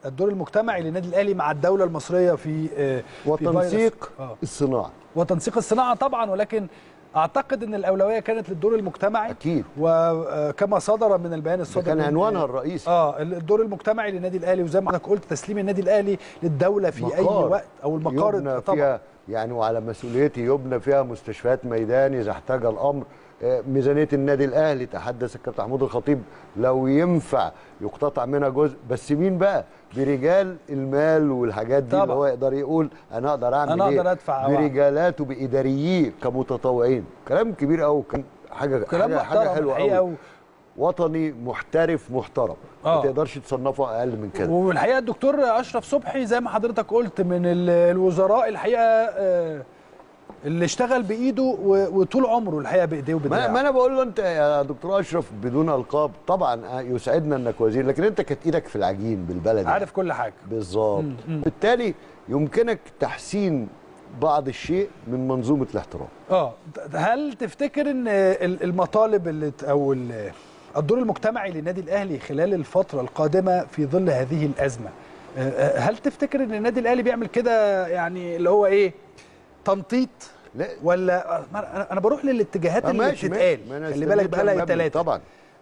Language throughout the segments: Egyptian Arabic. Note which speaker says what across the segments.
Speaker 1: الدور المجتمعي للنادي الاهلي مع الدوله المصريه في آه، في
Speaker 2: وتنسيق
Speaker 1: فيروس. آه.
Speaker 2: الصناعه
Speaker 1: وتنسيق الصناعه طبعا ولكن اعتقد ان الاولويه كانت للدور المجتمعي
Speaker 2: أكيد.
Speaker 1: وكما صدر من البيان
Speaker 2: ده
Speaker 1: الصادر
Speaker 2: كان
Speaker 1: من-
Speaker 2: عنوانها الرئيسي
Speaker 1: اه الدور المجتمعي للنادي الاهلي وزي ما حضرتك قلت تسليم النادي الاهلي للدوله في اي
Speaker 2: مقار
Speaker 1: وقت او المقار
Speaker 2: يبنى
Speaker 1: طبعا
Speaker 2: فيها يعني وعلى مسؤوليتي يبنى فيها مستشفيات ميدان اذا احتاج الامر آه، ميزانيه النادي الاهلي تحدث الكابتن محمود الخطيب لو ينفع يقتطع منها جزء بس مين بقى برجال المال والحاجات دي
Speaker 1: طبعا.
Speaker 2: اللي هو يقدر يقول انا اقدر اعمل
Speaker 1: أنا
Speaker 2: ايه
Speaker 1: أقدر أدفع أو أعمل.
Speaker 2: برجالاته بادارييه كمتطوعين كلام كبير قوي كان حاجه
Speaker 1: كلام
Speaker 2: حاجه, حاجة
Speaker 1: محترم
Speaker 2: حلوه
Speaker 1: الحقيقة
Speaker 2: قوي
Speaker 1: و-
Speaker 2: وطني محترف محترم
Speaker 1: آه.
Speaker 2: ما تقدرش تصنفه اقل من كده
Speaker 1: والحقيقه الدكتور اشرف صبحي زي ما حضرتك قلت من ال- الوزراء الحقيقه آه، اللي اشتغل بايده و- وطول عمره الحقيقه بايديه
Speaker 2: ما,
Speaker 1: وبدراعه
Speaker 2: ما انا بقول له انت يا دكتور اشرف بدون القاب طبعا يسعدنا انك وزير لكن انت كانت ايدك في العجين بالبلد
Speaker 1: عارف كل حاجه
Speaker 2: بالظبط بالتالي يمكنك تحسين بعض الشيء من منظومه الاحترام
Speaker 1: اه هل تفتكر ان ال- المطالب اللي ت- او ال- الدور المجتمعي للنادي الاهلي خلال الفتره القادمه في ظل هذه الازمه آه، آه، هل تفتكر ان النادي الاهلي بيعمل كده يعني اللي هو ايه تنطيط
Speaker 2: لا
Speaker 1: ولا آه، ما أنا- انا بروح للاتجاهات
Speaker 2: آه،
Speaker 1: اللي
Speaker 2: ماشي،
Speaker 1: بتتقال
Speaker 2: ما أنا
Speaker 1: خلي بالك
Speaker 2: استنيت
Speaker 1: بقى لها
Speaker 2: لما
Speaker 1: ثلاثه
Speaker 2: طبعا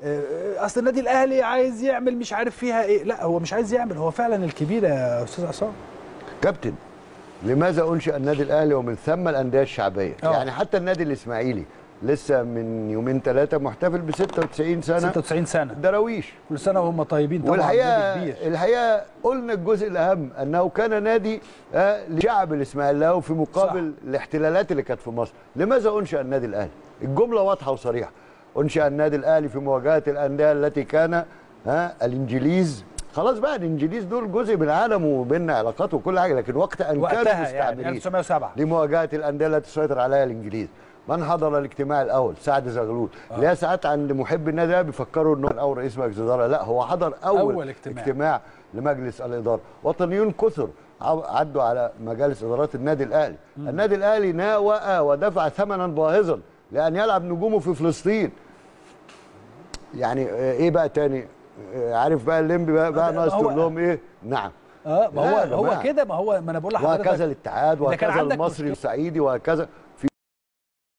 Speaker 1: اصل النادي الاهلي عايز يعمل مش عارف فيها ايه لا هو مش عايز يعمل هو فعلا الكبير يا استاذ عصام
Speaker 2: كابتن لماذا انشئ النادي الاهلي ومن ثم الانديه الشعبيه
Speaker 1: آه.
Speaker 2: يعني حتى النادي الاسماعيلي لسه من يومين ثلاثه محتفل ب 96 سنه
Speaker 1: 96 سنه
Speaker 2: دراويش
Speaker 1: كل سنه وهم طيبين طبعا
Speaker 2: والحقيقه
Speaker 1: نادي كبير
Speaker 2: الحقيقه قلنا الجزء الاهم انه كان نادي آه، لشعب الاسماعيلاوي في مقابل صح. الاحتلالات اللي كانت في مصر لماذا انشا النادي الاهلي الجمله واضحه وصريحه انشا النادي الاهلي في مواجهه الانديه التي كان ها الانجليز خلاص بقى الانجليز دول جزء من العالم وبيننا علاقات وكل حاجه لكن وقت ان كانوا
Speaker 1: وقتها يعني
Speaker 2: مستعمرين
Speaker 1: 1907
Speaker 2: لمواجهه الانديه التي تسيطر عليها الانجليز من حضر الاجتماع الاول سعد زغلول آه. اللي هي ساعات عند محب النادي الأهلي بيفكروا انه الاول رئيس مجلس اداره لا هو حضر اول,
Speaker 1: أول اجتماع.
Speaker 2: اجتماع لمجلس الاداره وطنيون كثر عو- عدوا على مجالس ادارات النادي الاهلي النادي الاهلي ناوأ ودفع ثمنا باهظا لان يلعب نجومه في فلسطين يعني آه، ايه بقى تاني آه، عارف بقى الليمبي بقى, بقى
Speaker 1: ما
Speaker 2: ناقص
Speaker 1: هو-
Speaker 2: تقول لهم ايه نعم
Speaker 1: اه ما
Speaker 2: لا
Speaker 1: هو
Speaker 2: يا
Speaker 1: هو
Speaker 2: جماعة.
Speaker 1: كده ما هو ما انا بقول لحضرتك
Speaker 2: وهكذا الاتحاد
Speaker 1: إذا كان
Speaker 2: وهكذا
Speaker 1: عندك
Speaker 2: المصري
Speaker 1: مشكلة-
Speaker 2: الصعيدي وهكذا